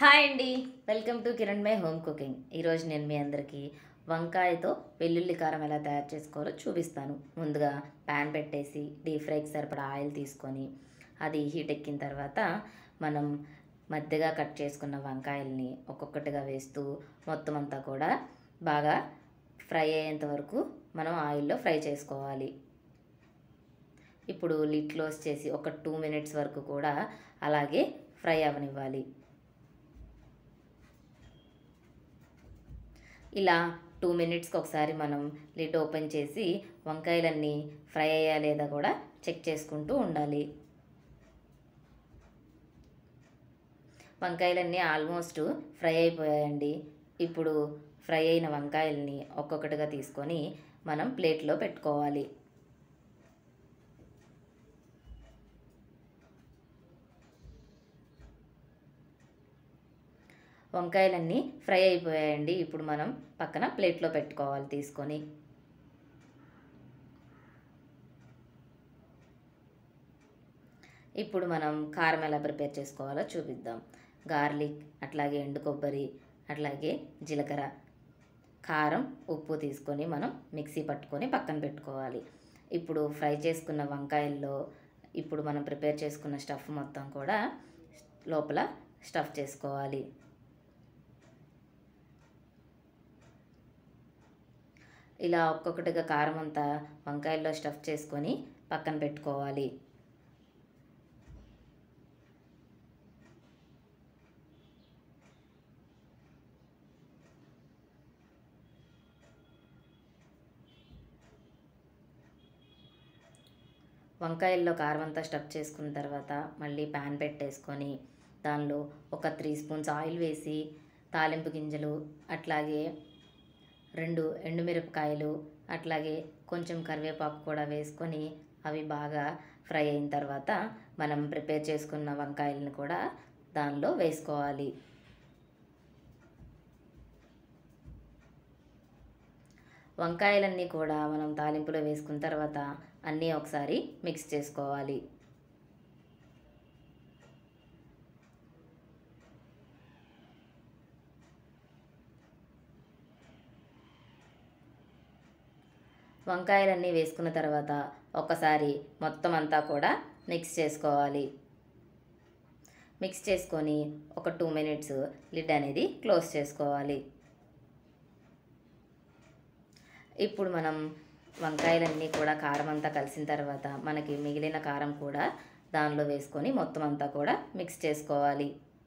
hi అండి welcome to Kiran my home cooking ఈరోజు నేను మీ అందరికీ వంకాయతో వెల్లుల్లి కారం ఎలా తయారు చేసుకోవాలో చూపిస్తాను ముందుగా ప్యాన్ పెట్టేసి డీప్ ఫ్రైకి సరిపడా ఆయిల్ తీసుకొని అది హీట్ ఎక్కిన తర్వాత మనం మధ్యగా కట్ చేసుకున్న వంకాయల్ని ఒక్కొక్కటిగా వేస్తూ మొత్తం అంతా కూడా బాగా ఫ్రై అయ్యేంత వరకు మనం ఆయిల్లో ఫ్రై చేసుకోవాలి ఇప్పుడు లిడ్ క్లోజ్ చేసి ఒక టూ మినిట్స్ వరకు కూడా అలాగే ఫ్రై అవనివ్వాలి ఇలా టూ మినిట్స్కి ఒకసారి మనం లిడ్ ఓపెన్ చేసి వంకాయలన్నీ ఫ్రై అయ్యా లేదా కూడా చెక్ చేసుకుంటూ ఉండాలి వంకాయలన్నీ ఆల్మోస్ట్ ఫ్రై అయిపోయాయండి ఇప్పుడు ఫ్రై అయిన వంకాయల్ని ఒక్కొక్కటిగా తీసుకొని మనం ప్లేట్లో పెట్టుకోవాలి వంకాయలన్నీ ఫ్రై అయిపోయాయండి ఇప్పుడు మనం పక్కన ప్లేట్లో పెట్టుకోవాలి తీసుకొని ఇప్పుడు మనం కారం ఎలా ప్రిపేర్ చేసుకోవాలో చూపిద్దాం గార్లిక్ అట్లాగే ఎండు కొబ్బరి అట్లాగే జీలకర్ర కారం ఉప్పు తీసుకొని మనం మిక్సీ పట్టుకొని పక్కన పెట్టుకోవాలి ఇప్పుడు ఫ్రై చేసుకున్న వంకాయల్లో ఇప్పుడు మనం ప్రిపేర్ చేసుకున్న స్టఫ్ మొత్తం కూడా లోపల స్టఫ్ చేసుకోవాలి ఇలా ఒక్కొక్కటిగా కారం అంతా వంకాయల్లో స్టఫ్ చేసుకొని పక్కన పెట్టుకోవాలి వంకాయల్లో కారం అంతా స్టఫ్ చేసుకున్న తర్వాత మళ్ళీ ప్యాన్ పెట్టేసుకొని దానిలో ఒక త్రీ స్పూన్స్ ఆయిల్ వేసి తాలింపు గింజలు అట్లాగే రెండు ఎండుమిరపకాయలు అట్లాగే కొంచెం కరివేపాకు కూడా వేసుకొని అవి బాగా ఫ్రై అయిన తర్వాత మనం ప్రిపేర్ చేసుకున్న వంకాయలను కూడా దానిలో వేసుకోవాలి వంకాయలన్నీ కూడా మనం తాలింపులో వేసుకున్న తర్వాత అన్నీ ఒకసారి మిక్స్ చేసుకోవాలి వంకాయలన్నీ వేసుకున్న తర్వాత ఒకసారి మొత్తం అంతా కూడా మిక్స్ చేసుకోవాలి మిక్స్ చేసుకొని ఒక టూ మినిట్స్ లిడ్ అనేది క్లోజ్ చేసుకోవాలి ఇప్పుడు మనం వంకాయలన్నీ కూడా కారం అంతా కలిసిన తర్వాత మనకి మిగిలిన కారం కూడా దానిలో వేసుకొని మొత్తం అంతా కూడా మిక్స్ చేసుకోవాలి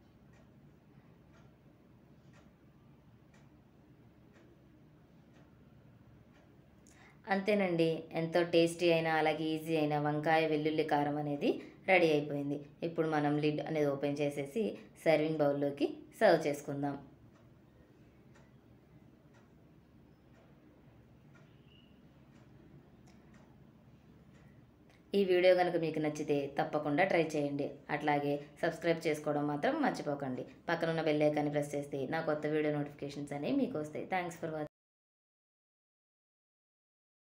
అంతేనండి ఎంతో టేస్టీ అయినా అలాగే ఈజీ అయిన వంకాయ వెల్లుల్లి కారం అనేది రెడీ అయిపోయింది ఇప్పుడు మనం లిడ్ అనేది ఓపెన్ చేసేసి సర్వింగ్ బౌల్లోకి సర్వ్ చేసుకుందాం ఈ వీడియో కనుక మీకు నచ్చితే తప్పకుండా ట్రై చేయండి అట్లాగే సబ్స్క్రైబ్ చేసుకోవడం మాత్రం మర్చిపోకండి పక్కనున్న బెల్ ఐకాన్ని ప్రెస్ చేస్తే నా కొత్త వీడియో నోటిఫికేషన్స్ అనేవి మీకు వస్తాయి థ్యాంక్స్ ఫర్ వాచింగ్